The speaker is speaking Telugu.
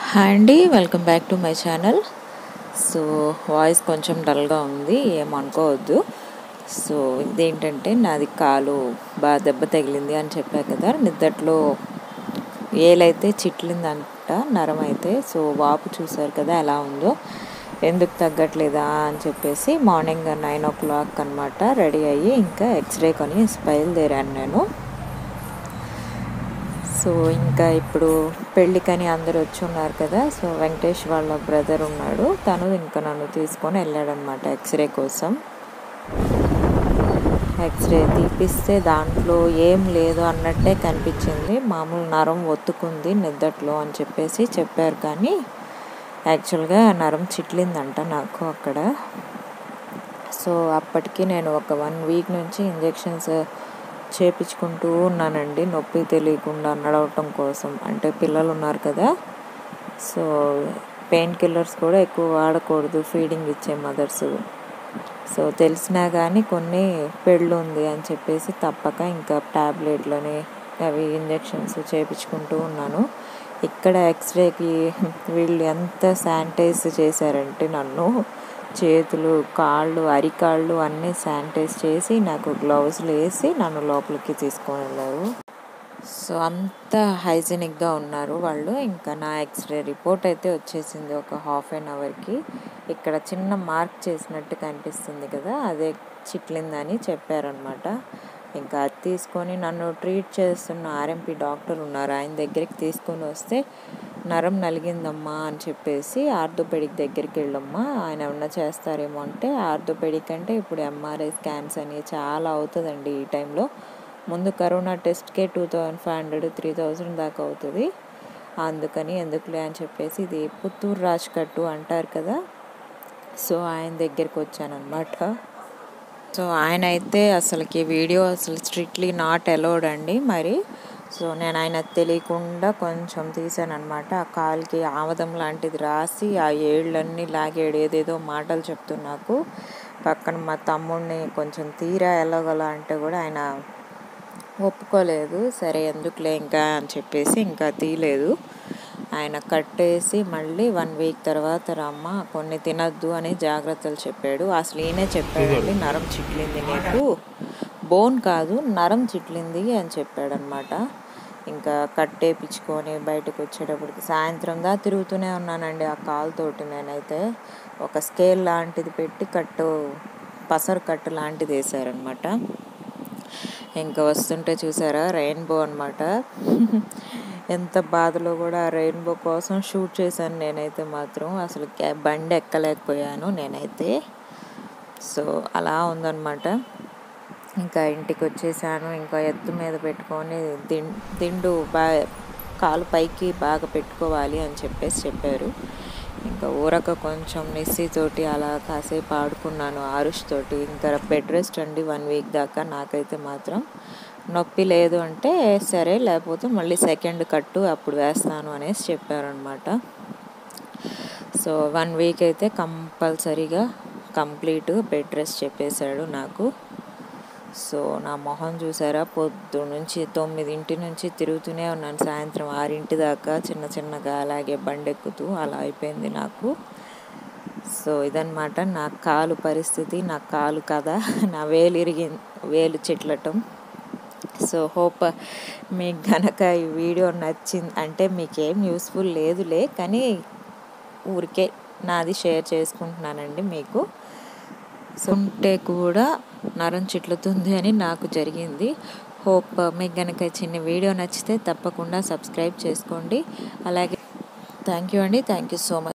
హాయ్ అండి welcome back to my channel so voice కొంచెం డల్గా ఉంది ఏమనుకోవద్దు సో ఇదేంటంటే నాది కాలు బాగా దెబ్బ తగిలింది అని చెప్పా కదా నిద్దట్లో ఏలైతే చిట్లిందంట నరం అయితే సో వాపు చూసారు కదా ఎలా ఉందో ఎందుకు తగ్గట్లేదా అని చెప్పేసి మార్నింగ్ నైన్ ఓ క్లాక్ అనమాట రెడీ అయ్యి ఇంకా ఎక్స్రే కొని బయలుదేరాను నేను సో ఇంకా ఇప్పుడు పెళ్ళికని అందరు వచ్చి ఉన్నారు కదా సో వెంకటేష్ వాళ్ళ బ్రదర్ ఉన్నాడు తను ఇంకా నన్ను తీసుకొని వెళ్ళాడనమాట ఎక్స్రే కోసం ఎక్స్రే తీపిస్తే దాంట్లో ఏం లేదు అన్నట్టే కనిపించింది మామూలు నరం ఒత్తుకుంది నిద్దట్లో అని చెప్పేసి చెప్పారు కానీ యాక్చువల్గా నరం చిట్లిందంట నాకు అక్కడ సో అప్పటికి నేను ఒక వన్ వీక్ నుంచి ఇంజెక్షన్స్ చేపించుకుంటూ ఉన్నానండి నొప్పి తెలియకుండా నడవటం కోసం అంటే పిల్లలు ఉన్నారు కదా సో పెయిన్ కిల్లర్స్ కూడా ఎక్కువ వాడకూడదు ఫీడింగ్ ఇచ్చే మదర్స్ సో తెలిసినా కానీ కొన్ని పెళ్ళి ఉంది అని చెప్పేసి తప్పక ఇంకా ట్యాబ్లెట్లని అవి ఇంజెక్షన్స్ చేపించుకుంటూ ఉన్నాను ఇక్కడ ఎక్స్రేకి వీళ్ళు ఎంత శానిటైజ్ చేశారంటే నన్ను చేతులు కాళ్ళు అరికాళ్ళు అన్నీ శానిటైజ్ చేసి నాకు గ్లౌజులు వేసి నన్ను లోపలికి తీసుకొని వెళ్ళారు సో అంత హైజీనిక్గా ఉన్నారు వాళ్ళు ఇంకా నా ఎక్స్రే రిపోర్ట్ అయితే వచ్చేసింది ఒక హాఫ్ అన్ అవర్కి ఇక్కడ చిన్న మార్క్ చేసినట్టు కనిపిస్తుంది కదా అదే చిట్లిందని చెప్పారనమాట ఇంకా అది తీసుకొని నన్ను ట్రీట్ చేస్తున్న ఆర్ఎంపీ డాక్టర్ ఉన్నారు ఆయన దగ్గరికి తీసుకొని వస్తే నరం నలిగిందమ్మా అని చెప్పేసి ఆర్థోపెడిక్ దగ్గరికి వెళ్ళమ్మా ఆయన ఏమన్నా చేస్తారేమో అంటే ఆర్థోపెడిక్ అంటే ఇప్పుడు ఎంఆర్ఐ స్కాన్స్ అని చాలా అవుతుందండి ఈ టైంలో ముందు కరోనా టెస్ట్కే two thousand five hundred three thousand దాకా అవుతుంది అందుకని ఎందుకులే అని చెప్పేసి ఇది పుత్తూరు రాజ్కట్టు అంటారు కదా సో ఆయన దగ్గరికి వచ్చానమాట సో ఆయన అయితే అసలుకి వీడియో అసలు స్ట్రిక్ట్లీ నాట్ అలౌడ్ అండి మరి సో నేను ఆయన తెలియకుండా కొంచెం తీసాను అనమాట ఆ కాలుకి ఆమదం లాంటిది రాసి ఆ ఏళ్ళన్నీ లాగాడు ఏదేదో మాటలు చెప్తూ నాకు పక్కన మా తమ్ముడిని కొంచెం తీరా ఎలాగలా అంటే కూడా ఆయన ఒప్పుకోలేదు సరే ఎందుకులే ఇంకా అని చెప్పేసి ఇంకా తీయలేదు ఆయన కట్టేసి మళ్ళీ వన్ వీక్ తర్వాత రమ్మ కొన్ని తినద్దు అని జాగ్రత్తలు చెప్పాడు అసలు ఈయనే చెప్పాడండి నరం చిట్లింది నీకు బోన్ కాదు నరం చిట్లింది అని చెప్పాడనమాట ఇంకా కట్టేపించుకొని బయటకు వచ్చేటప్పటికి సాయంత్రం దా తిరుగుతూనే ఉన్నానండి ఆ కాలుతోటి నేనైతే ఒక స్కేల్ లాంటిది పెట్టి కట్టు పసరు కట్టు లాంటిది వేసారనమాట ఇంకా వస్తుంటే చూసారా రెయిన్బో అనమాట ఎంత బాధలో కూడా ఆ రెయిన్బో కోసం షూట్ చేశాను నేనైతే మాత్రం అసలు బండి ఎక్కలేకపోయాను నేనైతే సో అలా ఉందన్నమాట ఇంకా ఇంటికి వచ్చేసాను ఇంకా ఎత్తు మీద పెట్టుకొని దిం దిండు బాగా కాలు పైకి బాగా పెట్టుకోవాలి అని చెప్పేసి చెప్పారు ఇంకా ఊరక కొంచెం తోటి అలా కాసేపు ఆడుకున్నాను ఆరుష్ తోటి ఇంకా బెడ్ రెస్ట్ అండి వన్ వీక్ దాకా నాకైతే మాత్రం నొప్పి లేదు అంటే సరే లేకపోతే మళ్ళీ సెకండ్ కట్టు అప్పుడు వేస్తాను అనేసి చెప్పారనమాట సో వన్ వీక్ అయితే కంపల్సరీగా కంప్లీట్ బెడ్ రెస్ట్ చెప్పేశాడు నాకు సో నా మొహం చూసారా పొద్దు నుంచి తొమ్మిదింటి నుంచి తిరుగుతూనే ఉన్నాను సాయంత్రం ఆరింటి దాకా చిన్న చిన్నగా అలాగే బండెక్కుతూ అలా అయిపోయింది నాకు సో ఇదనమాట నా కాలు పరిస్థితి నా కాలు కథ నా వేలు ఇరిగి వేలు చెట్లటం సో హోప్ మీకు గనక ఈ వీడియో నచ్చింది అంటే మీకేం యూస్ఫుల్ లేదులే కానీ ఊరికే నాది షేర్ చేసుకుంటున్నానండి మీకు సో ఉంటే కూడా నరం చిట్లుతుంది అని నాకు జరిగింది హోప్ మీకు కనుక చిన్న వీడియో నచ్చితే తప్పకుండా సబ్స్క్రైబ్ చేసుకోండి అలాగే థ్యాంక్ యూ అండి థ్యాంక్ యూ సో మచ్